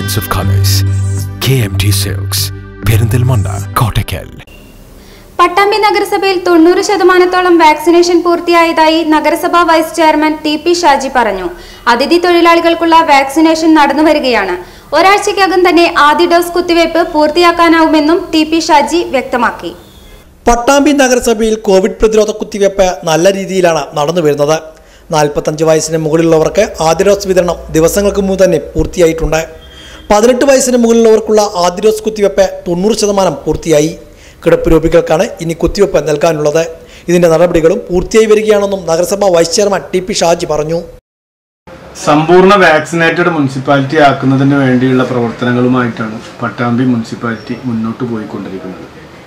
abundance of colors. KMT Silks, Perinthalmanna Kottakkal Pattambi നഗരസഭയിൽ തൊണ്ണൂറ് ശതമാനത്തോളം വാക്സിനേഷൻ പൂർത്തിയായതായി നഗരസഭാ vice chairman T P Shaji പറഞ്ഞു അതിഥി തൊഴിലാളികൾക്കുള്ള വാക്സിനേഷൻ നടന്നുവരികയാണ് ഒരാഴ്ചയ്ക്കകം തന്നെ ആദ്യ ഡോസ് കുത്തിവയ്പ് പൂർത്തിയാക്കാനാവുമെന്നും ടി പി ഷാജി വ്യക്തമാക്കി പട്ടാമ്പി നഗരസഭയിൽ കോവിഡ് പ്രതിരോധ കുത്തിവയ്പ് നല്ല രീതിയിലാണ് നടന്നു വരുന്നത് നാൽപ്പത്തഞ്ച് വയസ്സിന് മുകളിലുള്ളവർക്ക് ആദ്യ ഡോസ് വിതരണം ദിവസങ്ങൾക്ക് മുമ്പ് തന്നെ പൂർത്തിയായിട്ടുണ്ട് പതിനെട്ട് വയസ്സിന് മുകളിലുള്ളവർക്കുള്ള ആദ്യ ഡോസ് കുത്തിവയ്പ് തൊണ്ണൂറ് ശതമാനം പൂർത്തിയായി കിടപ്പ് രോഗികൾക്കാണ് ഇനി കുത്തിവയ്പ് നൽകാനുള്ളത് ഇതിന്റെ നടപടികളും പൂർത്തിയായി വരികയാണെന്നും നഗരസഭാ vice chairman T P Shaji പറഞ്ഞു സമ്പൂർണ്ണ വാക്സിനേറ്റഡ് മുനിസിപ്പാലിറ്റി ആക്കുന്നതിന് വേണ്ടിയുള്ള പ്രവർത്തനങ്ങളുമായിട്ടാണ് പട്ടാമ്പി മുനിസിപ്പാലിറ്റി മുന്നോട്ട് പോയിക്കൊണ്ടിരിക്കുന്നത്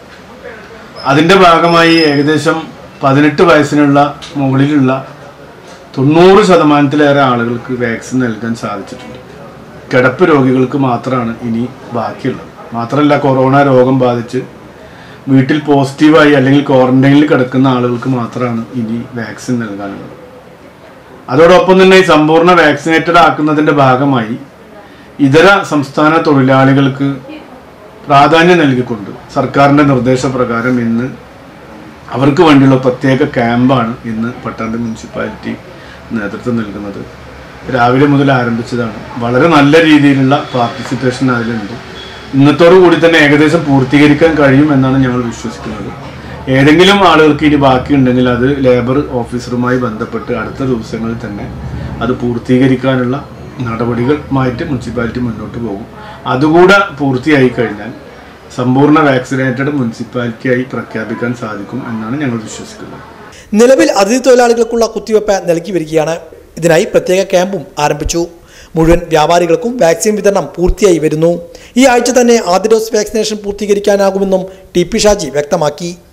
അതിൻ്റെ ഭാഗമായി ഏകദേശം പതിനെട്ട് വയസ്സിനുള്ള മുകളിലുള്ള തൊണ്ണൂറ് ശതമാനത്തിലേറെ ആളുകൾക്ക് വാക്സിൻ നൽകാൻ സാധിച്ചിട്ടുണ്ട് കിടപ്പ് രോഗികൾക്ക് മാത്രമാണ് ഇനി ബാക്കിയുള്ളത് മാത്രമല്ല കൊറോണ രോഗം ബാധിച്ച് വീട്ടിൽ പോസിറ്റീവായി അല്ലെങ്കിൽ ക്വാറന്റൈനിൽ കിടക്കുന്ന ആളുകൾക്ക് മാത്രമാണ് ഇനി വാക്സിൻ നൽകാനുള്ളത് അതോടൊപ്പം തന്നെ ഈ സമ്പൂർണ്ണ വാക്സിനേറ്റഡ് ആക്കുന്നതിന്റെ ഭാഗമായി ഇതര സംസ്ഥാന തൊഴിലാളികൾക്ക് പ്രാധാന്യം നൽകിക്കൊണ്ട് സർക്കാരിന്റെ നിർദ്ദേശപ്രകാരം ഇന്ന് അവർക്ക് വേണ്ടിയുള്ള പ്രത്യേക ക്യാമ്പാണ് ഇന്ന് പട്ടാമ്പി മുനിസിപ്പാലിറ്റി നേതൃത്വം നൽകുന്നത് രാവിലെ മുതൽ ആരംഭിച്ചതാണ് വളരെ നല്ല രീതിയിലുള്ള പാർട്ടിസിപ്പേഷൻ അതിലുണ്ട് ഇന്നത്തോടു കൂടി തന്നെ ഏകദേശം പൂർത്തീകരിക്കാൻ കഴിയും എന്നാണ് ഞങ്ങൾ വിശ്വസിക്കുന്നത് ഏതെങ്കിലും ആളുകൾക്ക് ഇനി ബാക്കിയുണ്ടെങ്കിൽ അത് ലേബർ ഓഫീസറുമായി ബന്ധപ്പെട്ട് അടുത്ത ദിവസങ്ങളിൽ തന്നെ അത് പൂർത്തീകരിക്കാനുള്ള നടപടികളുമായിട്ട് മുനിസിപ്പാലിറ്റി മുന്നോട്ട് പോകും അതുകൂടെ പൂർത്തിയായി കഴിഞ്ഞാൽ സമ്പൂർണ്ണ വാക്സിനേറ്റഡ് മുനിസിപ്പാലിറ്റിയായി പ്രഖ്യാപിക്കാൻ സാധിക്കും എന്നാണ് ഞങ്ങൾ വിശ്വസിക്കുന്നത് നിലവിൽ അതിഥി തൊഴിലാളികൾക്കുള്ള കുത്തിവയ്പ് നൽകി വരികയാണ് ഇതിനായി പ്രത്യേക ക്യാമ്പും ആരംഭിച്ചു മുഴുവൻ വ്യാപാരികൾക്കും വാക്സിൻ വിതരണം പൂർത്തിയായി വരുന്നു ഈ ആഴ്ച തന്നെ ആദ്യ ഡോസ് വാക്സിനേഷൻ പൂർത്തീകരിക്കാനാകുമെന്നും ടി പി ഷാജി വ്യക്തമാക്കി